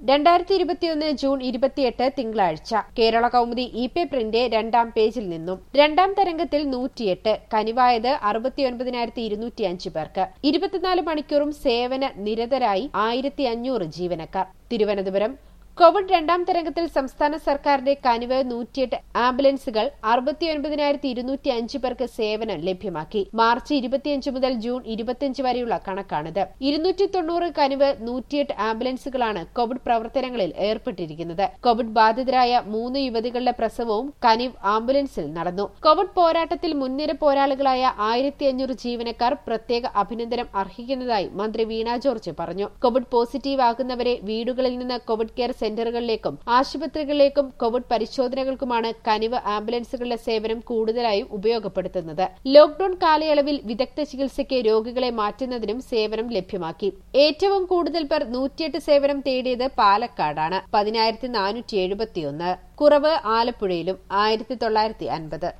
രണ്ടായിരത്തി ഇരുപത്തിയൊന്ന് ജൂൺ ഇരുപത്തിയെട്ട് തിങ്കളാഴ്ച കേരള കൗമുദി ഇ പേപ്പറിന്റെ രണ്ടാം പേജിൽ നിന്നും രണ്ടാം തരംഗത്തിൽ നൂറ്റിയെട്ട് കനിവായത് അറുപത്തിയൊൻപതിനായിരത്തി ഇരുന്നൂറ്റി അഞ്ച് പേർക്ക് ഇരുപത്തിനാല് മണിക്കൂറും സേവന നിരതരായി ആയിരത്തി അഞ്ഞൂറ് ജീവനക്കാർ തിരുവനന്തപുരം കോവിഡ് രണ്ടാം തരംഗത്തിൽ സംസ്ഥാന സർക്കാരിന്റെ കനിവ് നൂറ്റിയെട്ട് ആംബുലൻസുകൾ അറുപത്തിയൊൻപതിനായിരത്തി ഇരുന്നൂറ്റി അഞ്ച് പേർക്ക് സേവനം ലഭ്യമാക്കി മാർച്ച് ഇരുപത്തിയഞ്ച് മുതൽ ജൂൺ ഇരുപത്തിയഞ്ച് വരെയുള്ള കണക്കാണിത് ഇരുന്നൂറ്റി തൊണ്ണൂറ് കനിവ് നൂറ്റിയെട്ട് ആംബുലൻസുകളാണ് കോവിഡ് പ്രവർത്തനങ്ങളിൽ ഏർപ്പെട്ടിരിക്കുന്നത് കോവിഡ് ബാധിതരായ മൂന്ന് യുവതികളുടെ പ്രസവവും കനിവ് ആംബുലൻസിൽ നടന്നു കോവിഡ് പോരാട്ടത്തിൽ മുൻനിര പോരാളികളായ ആയിരത്തി അഞ്ഞൂറ് ജീവനക്കാർ പ്രത്യേക അഭിനന്ദനം അർഹിക്കുന്നതായി മന്ത്രി വീണ ജോർജ് പറഞ്ഞു കോവിഡ് പോസിറ്റീവ് ആകുന്നവരെ വീടുകളിൽ നിന്ന് കോവിഡ് കെയർ സെന്ററുകളിലേക്കും ആശുപത്രികളിലേക്കും കോവിഡ് പരിശോധനകൾക്കുമാണ് കനിവ് ആംബുലൻസുകളുടെ സേവനം കൂടുതലായും ഉപയോഗപ്പെടുത്തുന്നത് ലോക്ഡൌൺ കാലയളവിൽ വിദഗ്ധ ചികിത്സയ്ക്ക് രോഗികളെ മാറ്റുന്നതിനും സേവനം ലഭ്യമാക്കി ഏറ്റവും കൂടുതൽ പേർ നൂറ്റിയെട്ട് സേവനം തേടിയത് പാലക്കാടാണ് പതിനായിരത്തി നാനൂറ്റി എഴുപത്തിയൊന്ന് കുറവ് ആലപ്പുഴയിലും ആയിരത്തി തൊള്ളായിരത്തി അൻപത്